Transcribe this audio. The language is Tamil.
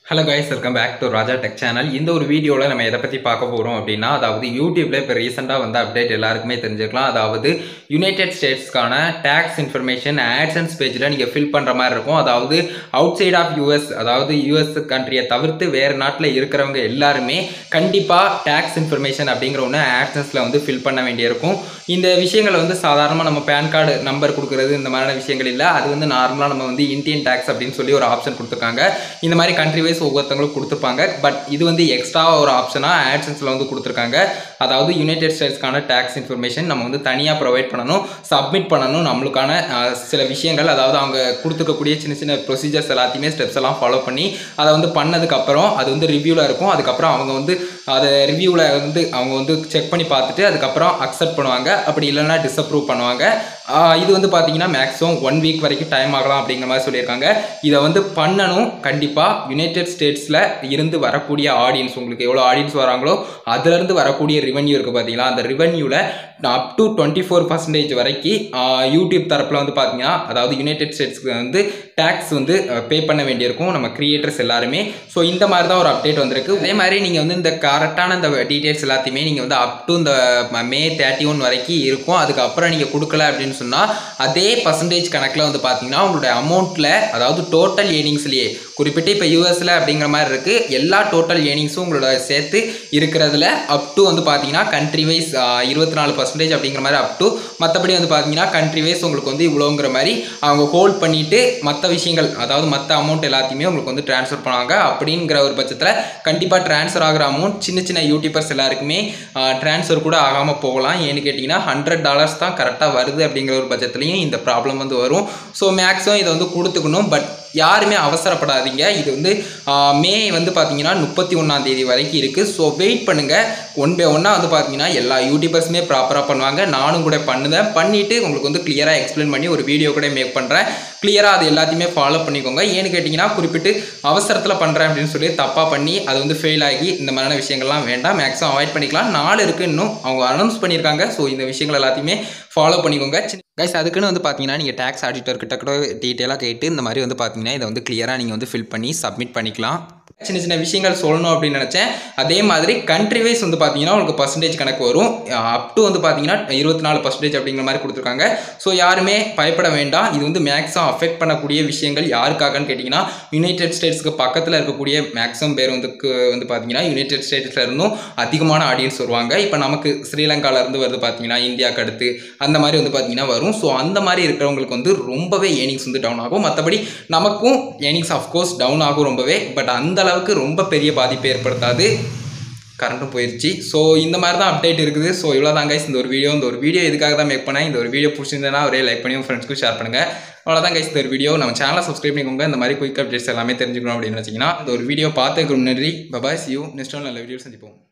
hello guys welcome back to Raja tech channel இந்த ஒரு வீடியோவில் நம்ம எதை பற்றி பார்க்க போகிறோம் அப்படின்னா அதாவது யூடியூப்ல இப்போ ரீசெண்டாக வந்த அப்டேட் எல்லாருக்குமே தெரிஞ்சுக்கலாம் அதாவது யுனைடெட் ஸ்டேட்ஸ்க்கான டேக்ஸ் இன்ஃபர்மேஷன் ஆட்சன்ஸ் பேஜில் நீங்கள் ஃபில் பண்ணுற மாதிரி இருக்கும் அதாவது அவுட் சைட் ஆஃப் யூஎஸ் அதாவது யூஎஸ் கண்ட்ரியை தவிர்த்து வேறு நாட்டில் இருக்கிறவங்க எல்லாருமே கண்டிப்பாக டேக்ஸ் இன்ஃபர்மேஷன் அப்படிங்கிற ஒன்று ஆட்சன்ஸில் வந்து ஃபில் பண்ண வேண்டியிருக்கும் இந்த விஷயங்களை வந்து சாதாரணமாக நம்ம பேன் கார்டு நம்பர் கொடுக்குறது இந்த மாதிரியான விஷயங்கள் இல்லை அது வந்து நார்மலாக நம்ம வந்து இந்தியன் டேக்ஸ் அப்படின்னு சொல்லி ஒரு ஆப்ஷன் கொடுத்துருக்காங்க இந்த மாதிரி கண்ட்ரி வைஸ் ஒவ்வொருத்தவங்களும் கொடுத்துருப்பாங்க பட் இது வந்து எக்ஸ்ட்ரா ஒரு ஆப்ஷனாக ஆட்சன்ஸில் வந்து கொடுத்துருக்காங்க அதாவது யுனைடெட் ஸ்டேட்ஸ்க்கான டேக்ஸ் இன்ஃபர்மேஷன் நம்ம வந்து தனியாக ப்ரொவைட் பண்ணணும் சப்மிட் பண்ணணும் நம்மளுக்கான அஹ், சில விஷயங்கள் அதாவது அவங்க கொடுத்துருக்கக்கூடிய சின்ன சின்ன ப்ரொசீஜர்ஸ் எல்லாத்தையுமே ஸ்டெப்ஸ் எல்லாம் ஃபாலோ பண்ணி அதை வந்து பண்ணதுக்கப்புறம் அது வந்து ரிவ்யூவில் இருக்கும் அதுக்கப்புறம் அவங்க வந்து அதை ரிவ்யூவில் வந்து அவங்க வந்து செக் பண்ணி பார்த்துட்டு அதுக்கப்புறம் அக்செப்ட் பண்ணுவாங்க அப்படி இல்லைன்னா டிஸ்அப்ரூவ் பண்ணுவாங்க ஆஹ் இது வந்து பார்த்தீங்கன்னா மேக்ஸிமம் ஒன் வீக் வரைக்கும் டைம் ஆகலாம் அப்படிங்கிற மாதிரி சொல்லியிருக்காங்க இதை வந்து பண்ணணும் கண்டிப்பாக யுனைடெட் ஸ்டேட்ஸில் இருந்து வரக்கூடிய ஆடியன்ஸ் உங்களுக்கு எவ்வளோ ஆடியன்ஸ் வராங்களோ அதுலேருந்து வரக்கூடிய ரெவென்யூ இருக்குது பார்த்தீங்களா அந்த ரெவென்யூவில் up to twenty four percentage வரைக்கும் ஆஹ் யூடியூப் தரப்பில் வந்து பார்த்தீங்கன்னா அதாவது யுனைடெட் ஸ்டேட்ஸ்க்கு வந்து டேக்ஸ் வந்து பே பண்ண வேண்டியிருக்கும் நம்ம கிரியேட்டர்ஸ் எல்லாருமே ஸோ இந்த மாதிரி தான் ஒரு அப்டேட் வந்திருக்கு அதே மாதிரி நீங்கள் வந்து இந்த கரெக்டான இந்த டீட்டெயில்ஸ் எல்லாத்தையுமே நீங்கள் வந்து அப் டு இந்த மே தேர்ட்டி ஒன் வரைக்கும் இருக்கும் அதுக்கப்புறம் நீங்கள் கொடுக்கல அப்படின்னு சொன்னால் அதே பர்சன்டேஜ் கணக்கில் வந்து பார்த்தீங்கன்னா உங்களுடைய அமௌண்ட்டில் அதாவது டோட்டல் ஏர்னிங்ஸ்லேயே குறிப்பிட்டு இப்போ யூஎஸில் அப்படிங்கிற மாதிரி இருக்குது எல்லா டோட்டல் ஏர்னிங்ஸும் உங்களோட சேர்த்து இருக்கிறதுல அப் டு வந்து பார்த்தீங்கன்னா கண்ட்ரி வைஸ் இருபத்தி நாலு பர்சன்டேஜ் அப்படிங்கிற மாதிரி அப் டு மற்றபடி வந்து பார்த்தீங்கன்னா கண்ட்ரி வைஸ் உங்களுக்கு வந்து இவ்வளோங்கிற மாதிரி அவங்க ஹோல்ட் பண்ணிவிட்டு மற்ற விஷயங்கள் அதாவது மற்ற அமௌண்ட் எல்லாத்தையுமே உங்களுக்கு வந்து ட்ரான்ஸ்ஃபர் பண்ணுவாங்க அப்படிங்கிற ஒரு பட்சத்தில் கண்டிப்பாக ட்ரான்ஸ்ஃபர் ஆகிற அமௌண்ட் சின்ன சின்ன யூடியூபர்ஸ் எல்லாருக்குமே ட்ரான்ஸ்ஃபர் கூட ஆகாமல் போகலாம் ஏன்னு கேட்டிங்கன்னா ஹண்ட்ரட் டாலர்ஸ் தான் கரெக்டாக வருது அப்படிங்கிற ஒரு பட்சத்துலையும் இந்த ப்ராப்ளம் வந்து வரும் ஸோ மேக்ஸிமம் இதை வந்து கொடுத்துக்கணும் பட் யாருமே அவசரப்படாதீங்க இது வந்து ஆஹ், மே வந்து பார்த்தீங்கன்னா முப்பத்தி ஒன்றாம் தேதி வரைக்கும் இருக்குது ஸோ வெயிட் பண்ணுங்கள் ஒன் பை ஒன்னாக வந்து பார்த்தீங்கன்னா எல்லா யூடியூபர்ஸுமே ப்ராப்பராக பண்ணுவாங்க நானும் கூட பண்ணுதேன் பண்ணிவிட்டு உங்களுக்கு வந்து கிளியராக எக்ஸ்பிளைன் பண்ணி ஒரு வீடியோ கூட மேக் பண்ணுறேன் கிளியராக அது எல்லாத்தையுமே ஃபாலோ பண்ணிக்கோங்க ஏன்னு கேட்டிங்கன்னா குறிப்பிட்டு அவசரத்தில் பண்ணுறேன் அப்படின்னு சொல்லி தப்பாக பண்ணி அது வந்து ஃபெயில் ஆகி இந்த மாதிரியான விஷயங்கள்லாம் வேண்டாம் மேக்ஸிமம் அவாய்ட் பண்ணிக்கலாம் நாலு இருக்குது இன்னும் அவங்க அனௌன்ஸ் பண்ணியிருக்காங்க ஸோ இந்த விஷயங்கள் எல்லாத்தையுமே ஃபாலோ பண்ணிக்கோங்க கைஸ் அதுக்குன்னு வந்து பார்த்தீங்கன்னா நீங்கள் டேக்ஸ் ஆடிட்டர் கிட்ட கூட டீட்டெயிலாக கேட்டு இந்த மாதிரி வந்து பார்த்தீங்கன்னா இதை வந்து கிளியராக நீங்கள் வந்து ஃபில் பண்ணி சப்மிட் பண்ணிக்கலாம் சின்ன சின்ன விஷயங்கள் சொல்லணும் அப்படின்னு நினச்சேன் அதே மாதிரி கண்ட்ரி வைஸ் வந்து பார்த்தீங்கன்னா உங்களுக்கு பர்சன்டேஜ் கணக்கு வரும் அப் டு வந்து பார்த்தீங்கன்னா இருபத்தி நாலு பர்சன்டேஜ் அப்படிங்கிற மாதிரி கொடுத்துருக்காங்க ஸோ யாருமே பயப்பட வேண்டாம் இது வந்து மேக்ஸிமம் அஃபெக்ட் பண்ணக்கூடிய விஷயங்கள் யாருக்காகன்னு கேட்டிங்கன்னா யுனைடெட் ஸ்டேட்ஸ்க்கு பக்கத்தில் இருக்கக்கூடிய மேக்ஸிமம் பேர் வந்து கு- வந்து பார்த்தீங்கன்னா யுனைடெட் ஸ்டேட்ஸில் இருந்தும் அதிகமான ஆடியன்ஸ் வருவாங்க இப்போ நமக்கு ஸ்ரீலங்கால இருந்து வருது பார்த்தீங்கன்னா இந்தியாவுக்கு அடுத்து அந்த மாதிரி வந்து பார்த்தீங்கன்னா வரும் ஸோ அந்த மாதிரி இருக்கிறவங்களுக்கு வந்து ரொம்பவே ஏர்னிங்ஸ் வந்து டவுன் ஆகும் மற்றபடி நமக்கும் ஏர்னிங்ஸ் அஃப்கோர்ஸ் டவுன் ஆகும் ரொம்பவே பட் அந்த அளவுக்கு ரொம்ப பெரிய பாதிப்பை ஏற்படுத்தாது கரண்ட்டும் போயிடுச்சு ஸோ இந்த மாதிரி தான் அப்டேட் இருக்குது ஸோ இவ்வளோ தான் கைஸ் இந்த ஒரு வீடியோ இந்த ஒரு வீடியோ எதுக்காக தான் மேக் பண்ணேன் இந்த ஒரு வீடியோ பிடிச்சிருந்தேன்னா ஒரே லைக் பண்ணி உங்கள் ஃப்ரெண்ட்ஸ்க்கும் ஷேர் பண்ணுங்கள் அவ்வளோதான் கைஸ் இந்த ஒரு வீடியோ நம்ம சேனலை சப்ஸ்கிரைப் பண்ணிக்கோங்க இந்த மாதிரி குயிக் அப்டேட்ஸ் எல்லாமே தெரிஞ்சுக்கணும் அப்படின்னு வச்சிங்கன்னா இந்த ஒரு வீடியோ பார்த்துக்கு நன்றி பபாய் சி யூ நெக்ஸ்ட் நல்ல வீடியோ சந்திப்போம்